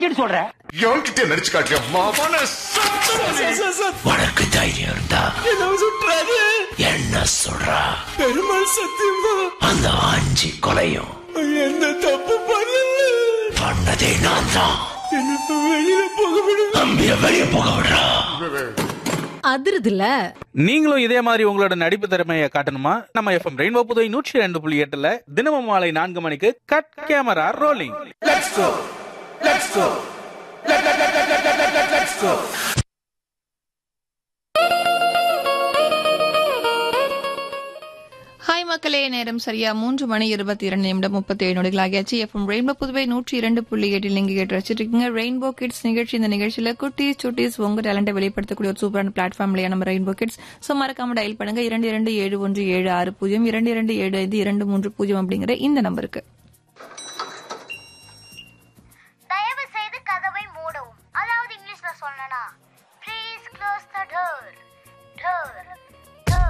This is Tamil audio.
சொல்ற எவன்கிட்ட நடிச்சு காட்டியா மாவான உனக்கு தைரியம் இருந்தா என்ன சொல்றா பெருமாள் சத்தியமா அந்த அஞ்சு கொலையும் என்ன தப்பு பண்ணல பண்ணதே நான் தான் என்ன வெளியில போக விடுங்க தம்பிய வெளிய போக விடுறா அதிருதுல நீங்களும் இதே மாதிரி உங்களோட நடிப்பு திறமையை காட்டணுமா நம்ம எஃப்எம் ரெயின்போ புதுவை நூற்றி ரெண்டு புள்ளி எட்டுல தினமும் மாலை நான்கு மணிக்கு கட் கேமரா ரோலிங் ஹாய் மக்களே நேரம் சரியா மூன்று மணி இருபத்தி இரண்டு நிமிடம் முப்பத்தி ஏழு நொடிகள் ஆகியாச்சு எஃப்எம் ரெயின்போ புதுவை நூற்றி இரண்டு புள்ளி எட்டில் நீங்க கேட்டு வச்சிட்டு இருக்கீங்க ரெயின்போ கிட்ஸ் நிகழ்ச்சி இந்த நிகழ்ச்சியில குட்டீஸ் சுட்டீஸ் உங்க டேலண்ட்டை வெளிப்படுத்தக்கூடிய ஒரு சூப்பரான பிளாட்ஃபார்ம் இல்லையா நம்ம ரெயின்போ கிட்ஸ் ஸோ மறக்காம டயல் பண்ணுங்க இரண்டு இரண்டு ஏழு ஒன்று ஏழு ஆறு பூஜ்ஜியம் இரண்டு இரண்டு ஏழு ஐந்து இரண்டு மூன்று பூஜ்ஜியம் அப்படிங்கிற இந்த நம்பருக்கு தயவு செய்து கதவை மூடவும் அதாவது இங்கிலீஷ்ல சொல்லனா ப்ளீஸ் க்ளோஸ் த டோர்